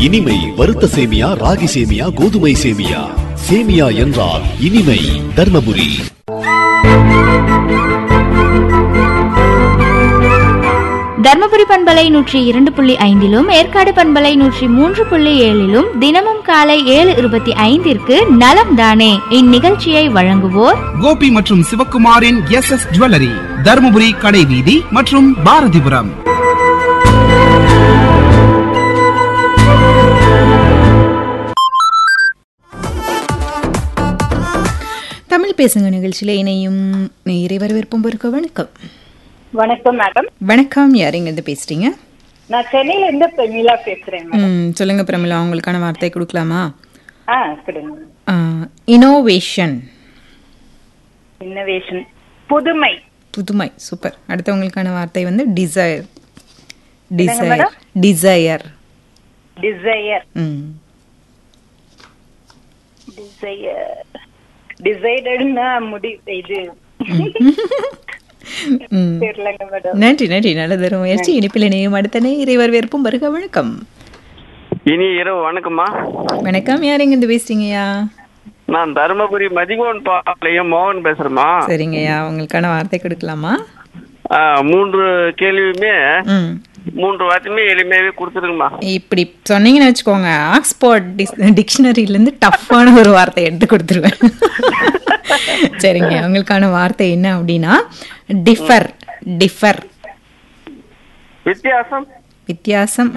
இனிமை வறுத்த சேமியா ராகி சேமியா கோதுமை சேமியா சேமியா என்றால் இனிமை தர்மபுரி தர்மபுரி பண்பலை நூற்றி இரண்டு புள்ளி ஐந்திலும் ஏற்காடு பண்பலை நூற்றி மூன்று புள்ளி ஏழிலும் தினமும் காலை ஏழு இருபத்தி ஐந்திற்கு நலம் தானே இந்நிகழ்ச்சியை வழங்குவோர் கோபி மற்றும் சிவக்குமாரின் எஸ் எஸ் ஜுவல்லரி தருமபுரி கடை வீதி மற்றும் பாரதிபுரம் தமிழ் பேசுங்க நிகழ்ச்சியில் இணையும் நேரை வரவேற்பும் இருக்க வணக்கம் வணக்கம் மேடம் வணக்கம் யாருங்க இருந்து பேசுறீங்க நான் சென்னையில இருந்து பிரமிளா பேசுறேன் மேடம் ம், சொல்லுங்க பிரமிளா உங்களுக்கான வார்த்தை கொடுக்கலாமா ஆ கொடுங்க இனோவேஷன் இன்னோவேஷன் புதுமை புதுமை சூப்பர் அடுத்தவங்களுக்கான வார்த்தை வந்து டிசைர் என்னங்க டிசைர் madam? டிசையர் டிசையர் ம் டிசையர் டிசைடட்னா முடி இது ம். தெரியலங்க மேடம் நன்றி நன்றி நல்லதொரு முயற்சி இனிப்பில் இணையும் அடுத்த நேரை வரவேற்பும் வருக வணக்கம் இனி இரவு வணக்கம்மா வணக்கம் யாருங்க இருந்து பேசுறீங்கய்யா நான் தருமபுரி மதிகோன் பாளையம் மோகன் பேசுறேம்மா சரிங்கய்யா உங்களுக்கான வார்த்தை கொடுக்கலாமா ஆ, மூன்று கேள்வியுமே ம் மூன்று வார்த்தையுமே எளிமையாவே கொடுத்துருங்கம்மா இப்படி சொன்னீங்கன்னு வச்சுக்கோங்க ஆக்ஸ்போர்ட் டிக்ஷனரியில இருந்து டஃப்பான ஒரு வார்த்தை எடுத்து கொடுத்துருவேன் சரிங்க உங்களுக்கான வார்த்தை என்ன அப்படின்னா டிஃபர் டிஃபர் வித்தியாசம் வித்தியாசம்